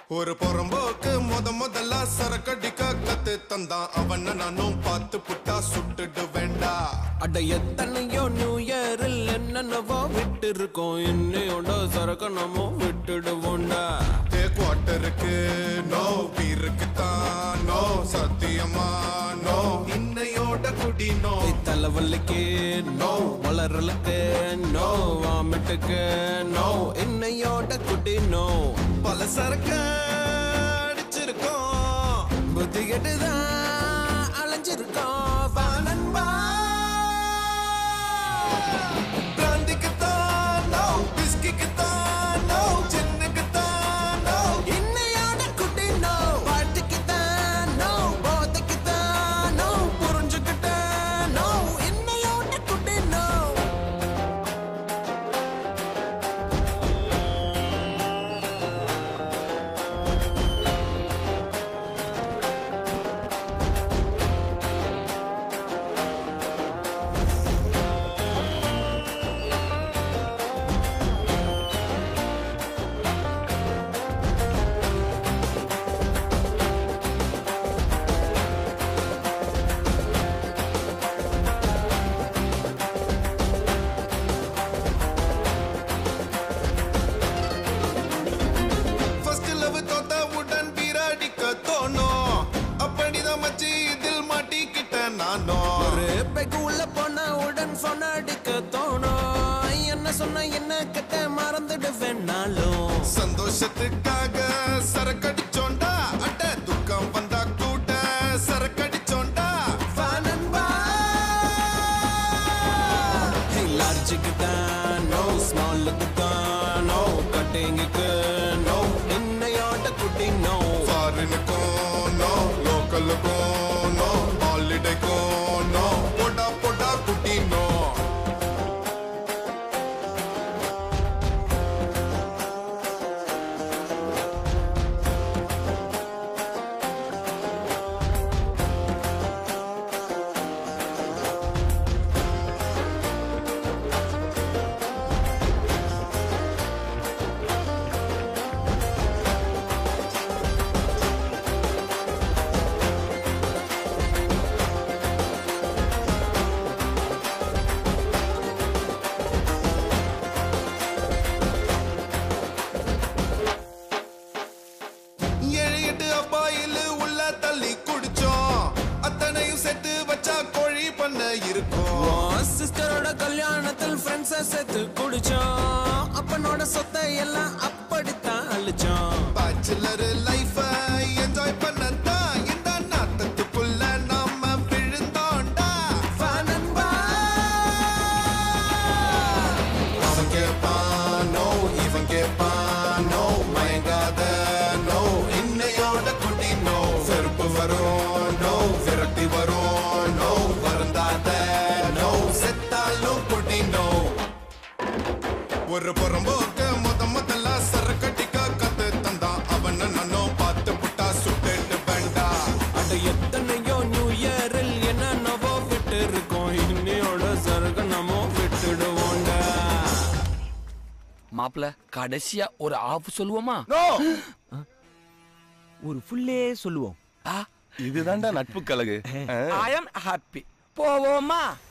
ஒரு புறம்போக்கு முத முதல்ல சரக்கடிக்க கத்து தந்தான் அவன நானும் பார்த்து புட்டா சுட்டுடு வேண்டா அட எத்தனையோ நியூ இயரில் என்னென்னவோ விட்டு இருக்கோம் இன்னையோட சரக்கு நம்ம விட்டுடுவோண்டா தே குவார்ட்டருக்கு நோ பீருக்கு தான் நோ சத்தியமா நோ இன்னையோட குடி நோ தலைவலிக்கு நோ வளரலுக்கு நோ வாமிட்டுக்கு நோ இன்னையோட குட்டி நோ பல சரக்கு அடிச்சிருக்கோம் புத்தி கெட்டுதான் அலைஞ்சிருக்கோம் வா நண்பா பிராந்திக்கு தான் நோ பிஸ்கிக்கு தான் நோ சின்னுக்கு தான் நோ இன்னையோட குட்டி நோ பாட்டுக்கு தான் நோ போதைக்கு தான் நோ புரிஞ்சுக்கிட்ட நோ இன்னையோட குட்டி நோ ஃபர்ஸ்ட் லவ் தோத்த உடன் பீராடிக்க தோணும் அப்படிதான் மச்சி இதில் மாட்டிக்கிட்ட நானும் ஒரு பெக்கு உள்ள போன உடன் சொன்ன அடிக்க தோணும் என்ன சொன்ன என்ன கிட்ட மறந்துடுவேன் நாளும் சந்தோஷத்துக்காக சரக்கடிச்சோண்டா அட துக்கம் வந்தா கூட சரக்கடிச்சோண்டா வா நண்பா ஹே லார்ஜுக்கு தான் நோ ஸ்மாலுக்கு தான் நோ கட்டிங்குக்கு நோ இன்னையோட குட்டி நோ ஃபாரினுக்கும் நோ லோக்கலுக்கும் நோ ஹாலிடேக்கும் நோ போடா போடா குட்டி நோ ஏழு எட்டு அப்பாயில் உள்ள தள்ளி குடிச்சோம் அத்தனையும் செட்டு வச்சா கோழி பண்ண இருக்கும் சிஸ்டரோட கல்யாணத்தில் ஃப்ரெண்ட்ஸை சேர்த்து குடிச்சோம் அப்பனோட சொத்தை எல்லாம் அப்படித்தான் அழிச்சோம் பேச்சுலர் லைஃப என்ஜாய் பண்ணத்தான் இந்த நாட்டத்துக்குள்ள நாம விழுந்தோண்டா வா நண்பா அவன் கேட்பானோ இவன் கேட்பானோ மயங்காத நோ இன்னையோட குடி நோ செருப்பு வரும் நோ விரட்டி வரும் நோ வருந்தாத நோ செத்தாலும் குடி நோ ஒரு புறம்போக்க முத முதல்ல சரக்கட்டிக்க கத்து தந்தான் அவன நானும் பார்த்து புட்டா சுட்டுட்டு வேண்டா அட எத்தனையோ நியூ இயரில் என்னென்னவோ விட்டு இருக்கோம் இன்னையோட சரக்கு நம்ம விட்டுடுவோண்டா மாப்பிள கடைசியா ஒரு ஆஃப் சொல்லுவோமா ஒரு ஃபுல்லே சொல்லுவோம் ஆ இதுதான்டா நட்பு கழகு ஐ அம் ஹாப்பி போவோமா